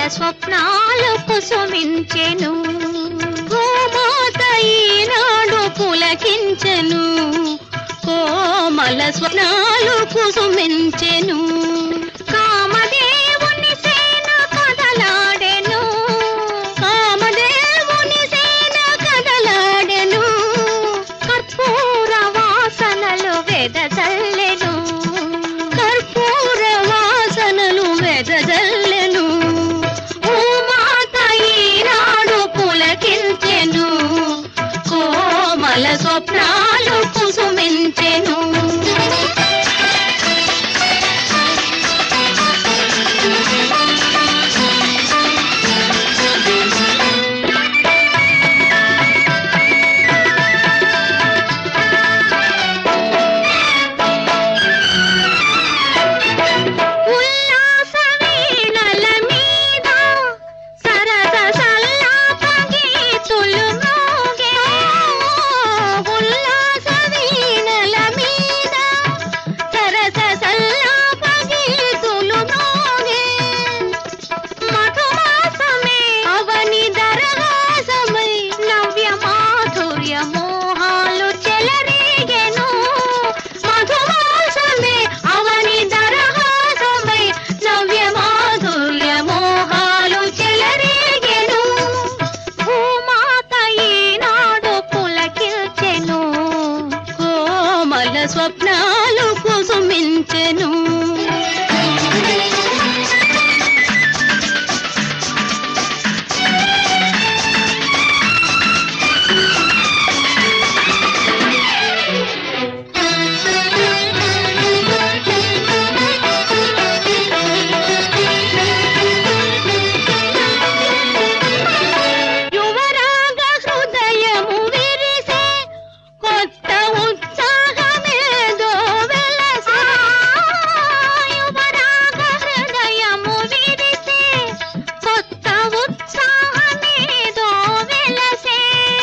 స్వప్నాలు కుసుమించెను గోమాత ఈనాడు పులకించెను కోమల స్వప్నాలు కుసుమించెను కామదేవుని సేన కదలాడెను కామదేవుని సేన కదలాడెను కర్పూర వాసనలు వెదజల్లెను కర్పూర వాసనలు వెదజల్లెను భూమాత ఈనాడు పులకించెను కోమల స్వప్నాలు కుసుమించెను ఉల్లాస వీణల మీద సరస సల్లాప గీతులు మోగే ఉల్లాస వీణల మీద సరస సల్లాప గీతులు మోగే మధుమాసమే అవని దరహాసమై నవ్య మాధుర్య మోహాలు చెలరేగెను మధుమాసమే అవని దరహాసమై నవ్య మాధుర్య మోహాలు చెలరేగెను భూమాత ఈనాడు పులకిల్చెను కోమల స్వప్నాలు కుసుమించెను యువరాగ హృదయము విరిసే కొత్త ఉత్సాహమేదో వెలసే యువరాగ హృదయము విరిసే కొత్త ఉత్సాహమేదో వెలసే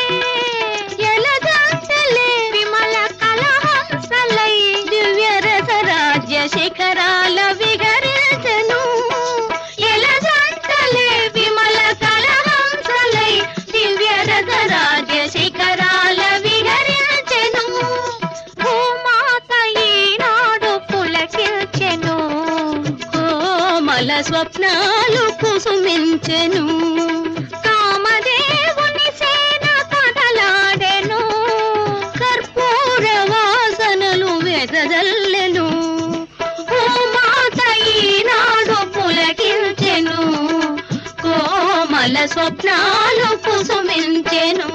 ఎలగంటలే విమల కలహంసలై దివ్య రసరాజ్య శిఖరాల విహరించెను ఎలగంటలే విమల కలహంసలై దివ్య రసరాజ్య శిఖరాల విహరించెను భూమాత ఈనాడు పులకిల్చెను కోమల స్వప్నాలు కుసుమించెను కామదేవుని సేన కదలాడెను కర్పూర వాసనలు వెదజల్లెను భూమాత ఈనాడు పులకించెను కోమల స్వప్నాలు కుసుమించెను